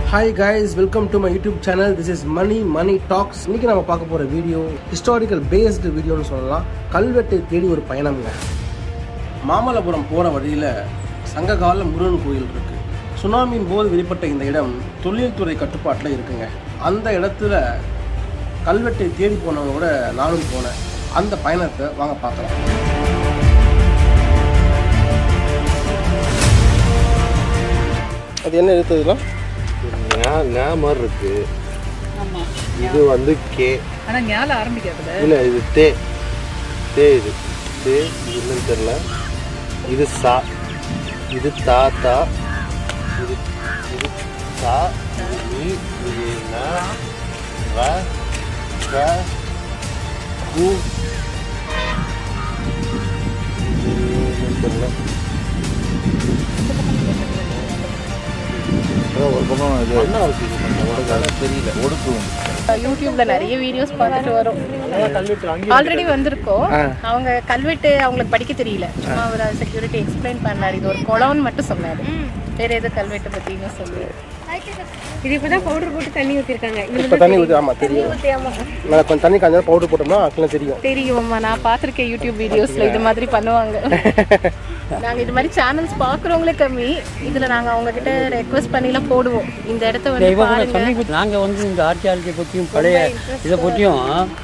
Hi guys welcome to my YouTube channel this is Mani Mani talks இன்னைக்கு நம்ம பார்க்க போகிற வீடியோ ஹிஸ்டாரிக்கல் பேஸ்டு வீடியோன்னு சொல்லலாம் கல்வெட்டை தேடி ஒரு பயணம்ங்க மாமல்லபுரம் போகிற வழியில் சங்ககால முருகன் கோயில் இருக்கு சுனாமியின் போது வெளிப்பட்ட இந்த இடம் தொழில்துறை கட்டுப்பாட்டில் இருக்குங்க அந்த இடத்துல கல்வெட்டை தேடி போனவங்க கூட நானும் போனேன் அந்த பயணத்தை வாங்க பார்க்கலாம் அது என்ன எழுத்துலாம் ஞா ஞா மாதிரி இருக்கு ஆமா இது வந்து கே ஆனா ஞால ஆரம்பிக்காதுல இல்லை இது தே தே இது தே இது என்னன்னு தெரில இது சா இது தா தா இது இது சா இது இ, இது ந ர க கு இது என்னன்னு தெரில ஒரு பக்கம் இது என்ன இருக்கு தெரியல ஒடுக்கும் யூடியூப்ல நிறைய வீடியோஸ் பார்த்துட்டு வரோம் ஆல்ரெடி வந்திருக்கோம் அவங்க கல்வெட்டு அவங்களுக்கு படிக்க தெரியல சும்மா அவர் செக்யூரிட்டி எக்ஸ்பிளைன் பண்ணாரு இது ஒரு குளம்னு மட்டும் சொன்னாரு வேற எது கல்வெட்டு பத்தின்னு சொல்லி இது இப்பதான் பவுடர் போட்டு தண்ணி ஊத்திருக்காங்க இப்போ தண்ணி ஊற்றி ஆமாம் தெரியும் நான் கொஞ்சம் தண்ணி காஞ்சா பவுடர் போட்டோம்னா அதுக்குலாம் தெரியும் தெரியும்மா நான் பார்த்துருக்கேன் யூடியூப் வீடியோஸ்ல இது மாதிரி பண்ணுவாங்க நாங்க இது மாதிரி சேனல்ஸ் பாக்குறவங்களே கம்மி இதுல நாங்க அவங்க கிட்ட ரெக்வஸ்ட் பண்ணிலாம் போடுவோம் இந்த இடத்த வந்து பாருங்க சமீப நாங்கள் வந்து இந்த ஆர்கியாலஜி பற்றியும் பழைய இதை பற்றியும்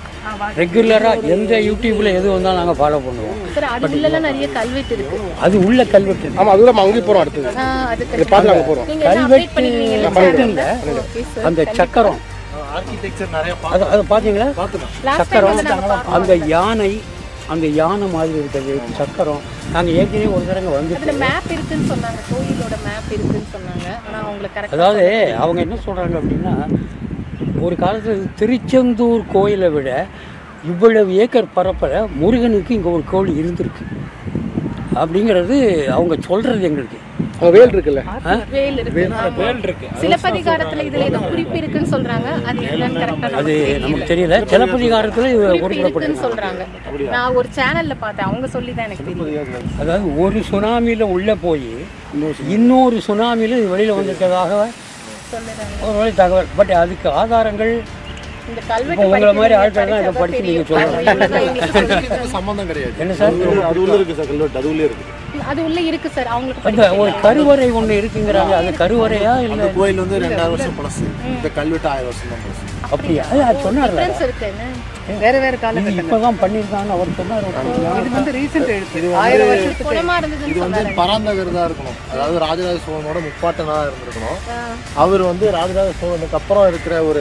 ரெகுலராக எந்த யூடியூப்பில் எது வந்தாலும் நாங்கள் ஃபாலோ பண்ணுவோம் சார் அது உள்ளலாம் நிறைய கல்வெட்டு இருக்கு அது உள்ள கல்வெட்டு ஆமாம் அதுவும் நம்ம அங்கேயும் போகிறோம் அடுத்தது ஆ, அதுக்கு இதை பார்த்து நாங்கள் போகிறோம் நீங்க எல்லாம் அப்டேட் பண்ணிருக்கீங்கல்ல சேனல்ல ஓகே சார் அந்த சக்கரம் ஆர்கிடெக்சர் நிறைய அது அது பார்த்தீங்களா லாஸ்ட் டைம் வந்து நாங்க பார்த்தோம் அந்த யானை அந்த யானை மாதிரி இருக்கிறது சக்கரம் நாங்கள் ஏற்கனவே ஒரு தடவை அதுல வந்துட்டு மேப் இருக்குன்னு சொன்னாங்க கோயிலோட மேப் இருக்குன்னு சொன்னாங்க ஆனா உங்களுக்கு கரெக்டா அதாவது அவங்க என்ன சொல்கிறாங்க அப்படின்னா ஒரு காலத்தில் திருச்செந்தூர் கோயிலை விட இவ்வளவு ஏக்கர் பரப்பல முருகனுக்கு இங்கே ஒரு கோயில் இருந்திருக்கு அப்படிங்கிறது அவங்க சொல்கிறது எங்களுக்கு அங்கே வேல் இருக்குல்ல வேல் இருக்கு வேல் இருக்கு சிலப்பதிகாரத்துல இதுல ஏதோ குறிப்பு இருக்குன்னு சொல்றாங்க அது என்னன்னு கரெக்டா அது நமக்கு நமக்கு தெரியல சிலப்பதிகாரத்தில் இது குறிப்பு குறிப்பிடப்பட்டது இருக்குன்னு சொல்றாங்க நான் ஒரு சேனல்ல பார்த்தேன் அவங்க சொல்லி தான் எனக்கு தெரியும் அதாவது ஒரு சுனாமியில் உள்ளே போய் இன்னொரு சுனாமியில் இது வெளியில் வந்திருக்கிறதாக சொல்லுறாங்க ஒரு வழி தகவல் பட் அதுக்கு ஆதாரங்கள் இந்த இப்போ கல்வெட்டு உங்களை மாதிரி படிக்கிறவங்க ஆட்கள் தான் இதை படிச்சாதான் படித்து நீங்கள் தெரியும். சொல்லலாம் இதுக்கு சம்மந்தம் கிடையாது என்ன சார் அது உள்ள இருக்கு சார் கல்வெட்டு அது உள்ள இருக்கு அது உள்ள இருக்கு சார் அவங்களுக்கு அந்த படிக்க ஒரு கருவறை ஒன்று இருக்குங்கிறாங்க அது கருவறையா இல்லை அந்த கோயில் வந்து ரெண்டாயிரம் வருஷம் பழசு இந்த கல்வெட்டு ஆயிரம் வருஷம் தான் பழசு அப்படியா அது அது சொன்னார்ல டிஃபரன்ஸ் இருக்கு என்ன வேற வேற இது காலகட்டம் இப்போ தான் பண்ணியிருக்காங்கன்னு அவர் சொன்னார் இது வந்து ரீசெண்ட் எழுத்து ஆயிரம் வருஷத்துக்கு குணமா இருந்ததுன்னு இது வந்து சொன்னாங்க பராந்த விரதா இருக்கணும் அதாவது ராஜராஜ சோழனோட முப்பாட்டனா இருந்திருக்கணும் அவர் வந்து ராஜராஜ சோழனுக்கு அப்புறம் இருக்கிற ஒரு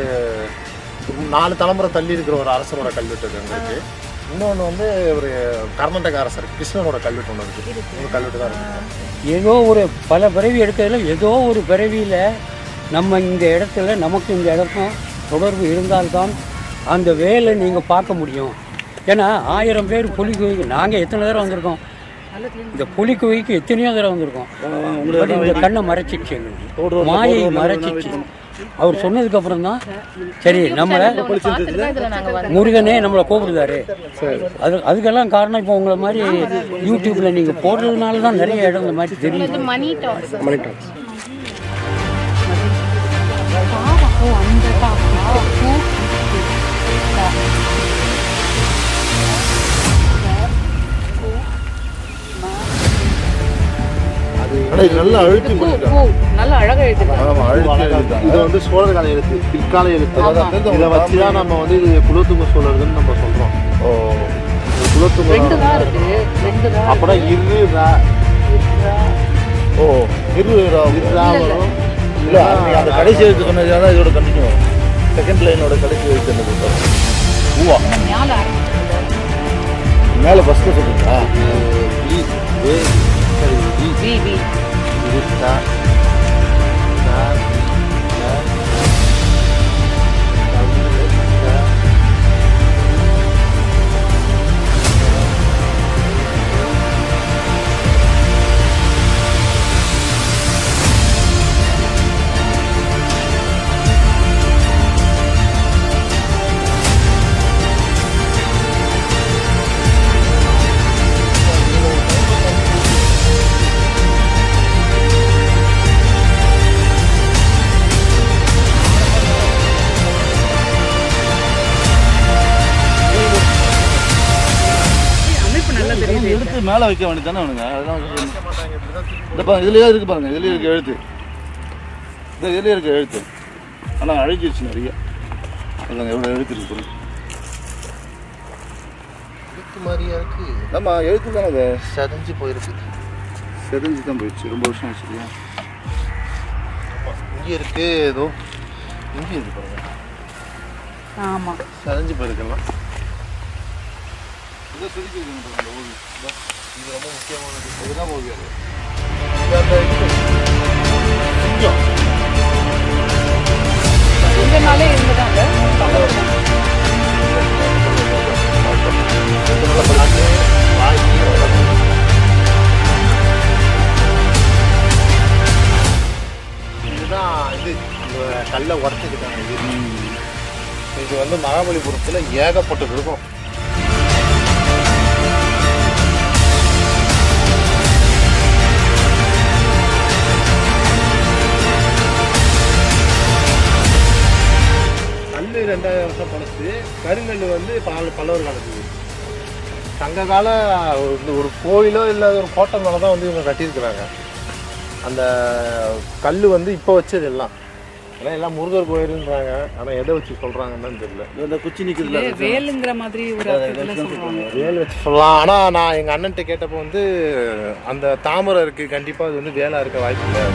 நாலு தலைமுறை தள்ளி இருக்கிற ஒரு அரசரோட கல்வெட்டு இது அங்க இருக்கு இன்னொன்று வந்து ஒரு கர்நாடக அரசர் கிருஷ்ணனோட கல்வெட்டு ஒன்று இருக்கு ஒரு கல்வெட்டு தான் இருக்கு ஏதோ ஒரு பல பிறவி எடுக்கிறதுல ஏதோ ஒரு பிறவியில் நம்ம இந்த இடத்துல நமக்கு இந்த இடத்தும் தொடர்பு இருந்தால்தான் அந்த வேலை நீங்கள் பார்க்க முடியும் ஏன்னா ஆயிரம் பேர் புலி குவிக்கு நாங்கள் எத்தனை தடவை வந்திருக்கோம் இந்த புலி குவிக்கு எத்தனையோ தடவை வந்திருக்கோம் பட் இந்த கண்ணை மறைச்சிச்சு எங்களுக்கு மாயை மறைச்சிச்சு அவர் சொன்னதுக்கு அப்புறம் தான் சரி நம்மளை பார்த்துட்டு தான் இதுல நாங்க வரோம் முருகனே நம்மளை கூப்பிடுதாரு அது அதுக்கெல்லாம் காரணம் இப்போ உங்களை மாதிரி யூடியூப்ல நீங்க போடுறதுனால தான் நிறைய இடம் இந்த மாதிரி தெரியுது இது மணி டாக்ஸ் மணி டாக்ஸ் ஆனால் இது நல்லா அழுத்தி பண்ணிருக்காங்க நல்லா அழகா எழுதிருக்காங்க ஆமா, அழுத்தி எழுதிருக்காங்க. இது வந்து சோழர் கால எழுத்து பிற்கால எழுத்து இதை வச்சு தான் நம்ம வந்து இது குலோத்துங்க சோழர்னு நம்ம சொல்றோம் ஓ குலோத்துங்க ரெண்டு தான் இருக்கு ரெண்டு தான் அப்பனா இரு ரா ஓ இரு ரா இரு ரா வரும் இல்ல நீங்க அந்த கடைசி எழுத்து சொன்னதுனால தான் இதோட கண்டினியூ செகண்ட் லைனோட கடைசி எழுத்து என்னது ஊவா ஞால ஆரம்பிச்சது மேல ஃபர்ஸ்ட் சொல்றீங்களா இ ஏ சரி இ வி வி இது தா தா தா தா தான் தெரியுது எடுத்து மேலே வைக்க வேண்டியதானே அவனுங்க அதெல்லாம் இந்த பாருங்க இதுலயே இருக்கு பாருங்க இதுலயே இருக்கு எழுத்து இந்த இதுலயே இருக்கு எழுத்து ஆனால் அழிஞ்சிருச்சு நிறைய அதுங்க எவ்வளோ எழுத்து இருக்கு பாருங்க. இதுக்கு மாதிரியா இருக்கு ஆமா எழுத்து தானே அது செதஞ்சு போயிருக்கு செதஞ்சு தான் போயிடுச்சு ரொம்ப வருஷம் ஆச்சு இல்லையா இங்க இருக்கு ஏதோ இங்க இருக்கு பாருங்க ஆமா செதஞ்சு போயிருக்கலாம் இதை செதுக்கி வைக்கணும் பாருங்க, இந்த ஓவியம். இதோ, இது ரொம்ப முக்கியமானது இதுதான் ஓவியம் அது. இது அந்த இது சிங்கம் கொஞ்ச நாளே இருந்ததாங்க இதுதான் இது இந்த கல்லை உடச்சிக்கிட்டாங்க இது இது வந்து மகாபலிபுரத்தில் ஏகப்பட்டது இருக்கும் கல் ரெண்டாயிரம் வருஷம் பழசு கருங்கல் வந்து பல பல்லவர் காலத்துக்கு சங்க கால இந்த ஒரு கோயிலோ இல்லை ஒரு கோட்டை மேலே தான் வந்து இவங்க கட்டியிருக்கிறாங்க அந்த கல் வந்து இப்போ வச்சது எல்லாம் ஏன்னா எல்லாம் முருகர் கோயிலுன்றாங்க ஆனால் எதை வச்சு சொல்கிறாங்கன்னு தெரியல இந்த குச்சி நிற்கிறதுல வேலுங்கிற மாதிரி ஒரு அர்த்தத்துல சொல்லுவாங்க வேல் வச்சு சொல்லலாம் ஆனால் நான் எங்கள் அண்ணன்ட்ட கேட்டப்போ வந்து அந்த தாமரை இருக்குது கண்டிப்பாக அது வந்து வேலா இருக்க வாய்ப்பு இல்லை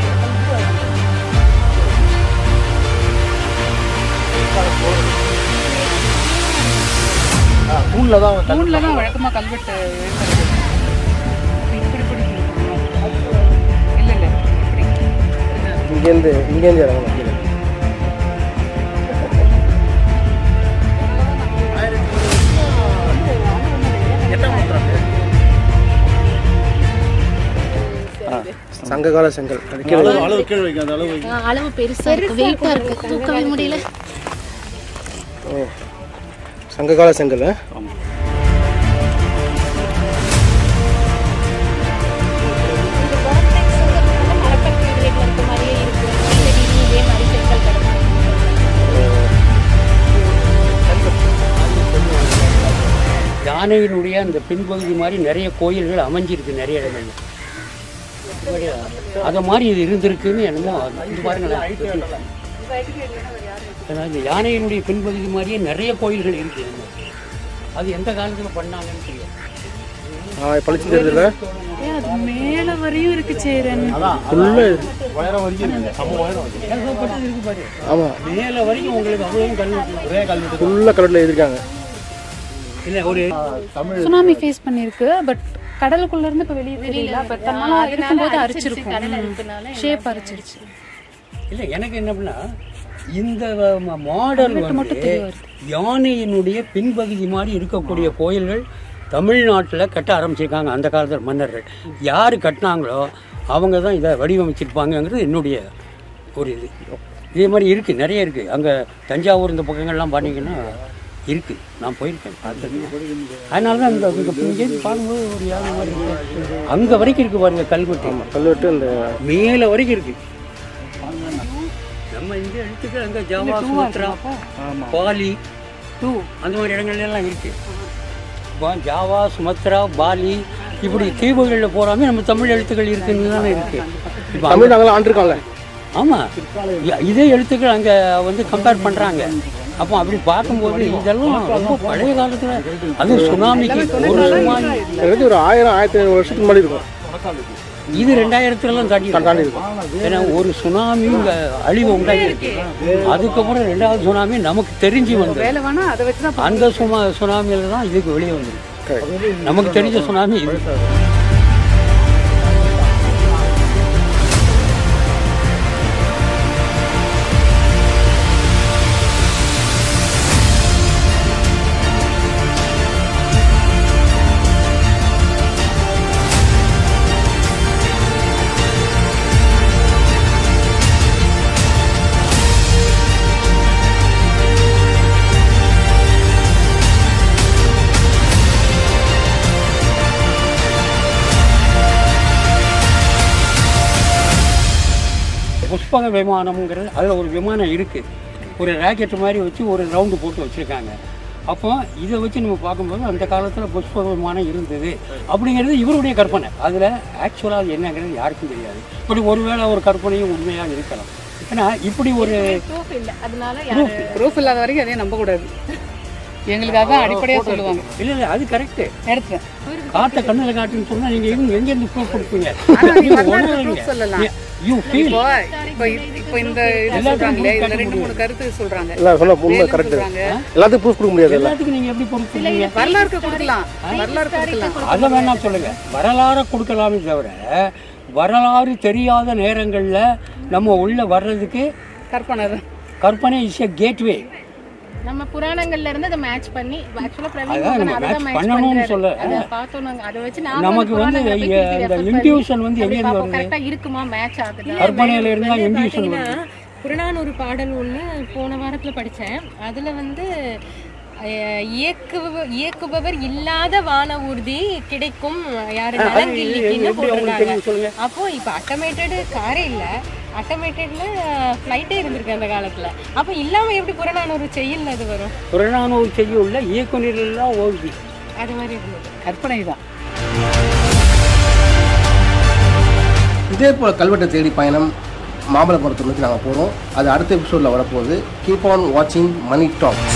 தூணில் தான் அவன் தூண்ல தான் வழக்கமா கல்வெட்டு எழுதுறது இப்படி பிடிக்கணும் இல்ல இல்ல இப்படி இங்கேருந்து இங்கேருந்து இறங்கணும் கீழே. சங்ககால செங்கல் அது கீழே அளவு அளவு கீழே வைங்க அந்த அளவு வைங்க அளவு பெருசா இருக்கு வெயிட்டா இருக்கு தூக்கவே முடியல ஓ சங்ககால செங்கல் ஆ? யானையினுடைய அந்த பின்பகுதி மாதிரி நிறைய கோயில்கள் அமைஞ்சிருக்கு நிறைய இடங்கள்ல அதை மாதிரி இது இருந்திருக்குன்னு என்னமோ இது பாருங்களேன் ஏன்னா இந்த யானையினுடைய பின்பகுதி மாதிரியே நிறைய கோயில்கள் இருக்கு இன்னும். அது எந்த காலத்துல பண்ணாங்கன்னு தெரியும் ஆ பளிச்சு தெரியுதுல்ல அது மேல வரையும் இருக்கு சேரன் ஃபுல்லாக உயரம் வரைக்கும் இருக்குது சம உயரம் ஏகப்பட்டது இருக்கு பாரு ஆமாம் மேல வரைக்கும் உங்களுக்கு அவ்வளவு கல்வெட்டு ஒரே கல்வெட்டு ஃபுல்லாக கடலில் எழுதிருக்காங்க இல்ல ஒரு சுனாமி ஃபேஸ் பண்ணிருக்கு பட் கடலுக்குள்ள இருந்து இப்ப வெளியே தெரியல பட் அதனால இருக்கும்போது அரிச்சிருக்கும் ஷேப் அரிச்சிருச்சு இல்ல எனக்கு என்ன பண்ணா இந்த மாடல் வந்து யானையினுடைய பின்பகுதி மாதிரி இருக்கக்கூடிய கோயில்கள் தமிழ்நாட்டில் கட்ட ஆரம்பிச்சிருக்காங்க அந்த காலத்தில் மன்னர்கள் யார் கட்டினாங்களோ அவங்க தான் இதை வடிவமைச்சிருப்பாங்கங்கிறது என்னுடைய ஒரு இது இதே மாதிரி இருக்குது நிறைய இருக்குது அங்கே தஞ்சாவூர் இந்த பக்கங்கள்லாம் பார்த்தீங்கன்னா இருக்குது நான் போயிருக்கேன் அதனால தான் இந்த இங்க இங்கேருந்து பார்க்கும்போது ஒரு யானை மாதிரி இருக்கு அங்கே வரைக்கும் இருக்குது பாருங்க கல்வெட்டு கல்வெட்டு இந்த மேலே வரைக்கும் இருக்கு நம்ம இந்த எழுத்துக்கள் அங்கே ஜாவா சுமத்ரா பாலி டூ அந்த மாதிரி இடங்கள்ல எல்லாம் இருக்கு இப்போ ஜாவா சுமத்ரா பாலி இப்படி தீவுகளில் போறாமே நம்ம தமிழ் எழுத்துக்கள் இருக்குன்னு தானே இருக்கு இப்போ தமிழ் நாங்களாம் ஆண்டிருக்கோம்ல ஆமாம் இதே எழுத்துக்கள் அங்கே வந்து கம்பேர் பண்ணுறாங்க அப்போ அப்படி பார்க்கும்போது இதெல்லாம் ரொம்ப பழைய காலத்தில் அதுவும் சுனாமிக்கு ஒரு சுனாமி எனக்கு ஒரு ஆயிரம் ஆயிரத்தி ஐநூறு வருஷத்துக்கு முன்னாடி இருக்கும் இது ரெண்டாயிரத்துலலாம் தாண்டி தாண்டி இருக்கும் ஏன்னா ஒரு சுனாமி இங்க அழிவு உண்டாகிருக்கு அதுக்கப்புறம் ரெண்டாவது சுனாமி நமக்கு தெரிஞ்சு வந்து வேலை வேணா அதை வச்சு தான் அந்த சுமா சுனாமியில தான் இதுக்கு வெளியே வந்திருக்கு நமக்கு தெரிஞ்ச சுனாமி இது புஷ்பக விமானம்ங்கிறது அதில் ஒரு விமானம் இருக்குது ஒரு ராக்கெட் மாதிரி வச்சு ஒரு ரவுண்டு போட்டு வச்சுருக்காங்க அப்போ இதை வச்சு நம்ம பார்க்கும்போது அந்த காலத்தில் புஷ்ப விமானம் இருந்தது அப்படிங்கிறது இவருடைய கற்பனை அதில் ஆக்சுவலாக அது என்னங்கிறது யாருக்கும் தெரியாது இப்படி ஒருவேளை ஒரு கற்பனையும் உண்மையாக இருக்கலாம் ஏன்னா இப்படி ஒரு ப்ரூஃப் இல்ல அதனால யாரு ப்ரூஃப் இல்லாத வரைக்கும் அதையும் நம்பக்கூடாது எங்களுக்கு அதான் அடிப்படையாக சொல்லுவாங்க இல்லை இல்லை அது கரெக்டு எடுத்துட்டேன் காற்றை கண்ணில் காட்டுன்னு சொன்னால் நீங்கள் எங்க எங்கேருந்து ப்ரூஃப் கொடுப்பீங்க proof சொல்லலாம். யூ ஃபீல் இப்போ இப்போ இப்போ இந்த இது சொல்றாங்களே இதுல ரெண்டு மூணு கருத்து சொல்றாங்க இல்லை சொல்ல உண்மை வேலுன்னு கரெக்டு சொல்றாங்க. எல்லாத்துக்கும் ப்ரூஃப் கொடுக்க முடியாது எல்லாத்துக்கும் நீங்கள் எப்படி ப்ரூஃப் கொடுப்பீங்க வரலாறுக்கு கொடுக்கலாம் வரலாறு கொடுக்கலாம் அதை வேணா சொல்லுங்க வரலாறை கொடுக்கலாமே தவிர வரலாறு தெரியாத நேரங்களில் நம்ம உள்ள வர்றதுக்கு கற்பனை தான் கற்பனை இஸ் எ கேட்வே நம்ம புராணங்கள்ல இருந்து அதை மேட்ச் பண்ணி ஆக்சுவலா பிரவீன் அதான் மோகன் நம்ம அதை match மேட்ச் பண்ணணும்னு பண்றாரு சொல்ல. அதை பார்த்தோம் நாங்க அதை வச்சு நாங்க நமக்கு வந்து இந்த intuition வந்து எங்க இருந்து வருது? கரெக்டா இருக்குமா மேட்ச் ஆகுதா கற்பனையில இருந்தா வந்து இன்டியூஷன் பாத்தீங்கன்னா, வருது புறநானூறு பாடல் ஒண்ணு போன வாரத்துல படிச்சேன் அதுல வந்து அஹ், இயக்குபவ இயக்குபவர் இல்லாத வான ஊர்தி கிடைக்கும் யாரு நலங்கிள்ளிக்குன்னு எப்படி உங்களுக்கு தெரியும் போட்டிருக்காங்க சொல்லுங்க அப்போ இப்போ அட்டோமேட்டடு காரே இல்ல அட்டோமேட்டட்ல ஃப்ளைட்டே இருந்திருக்கு அந்த காலத்துல அப்போ இல்லாம எப்படி புறநானூறு செய்யல அது வரும் புறநானூறு செய்யுள்ள இயக்குநரெல்லாம் ஓகி அது மாதிரி இருந்தது கற்பனை தான் இதே போல் கல்வெட்டை தேடி பயணம் மாமல்லபுரத்தை நோக்கி நாங்கள் போகிறோம் அது அடுத்த எபிசோடில் வரப்போகுது கீப் ஆன் வாட்சிங் மணி டாக்ஸ்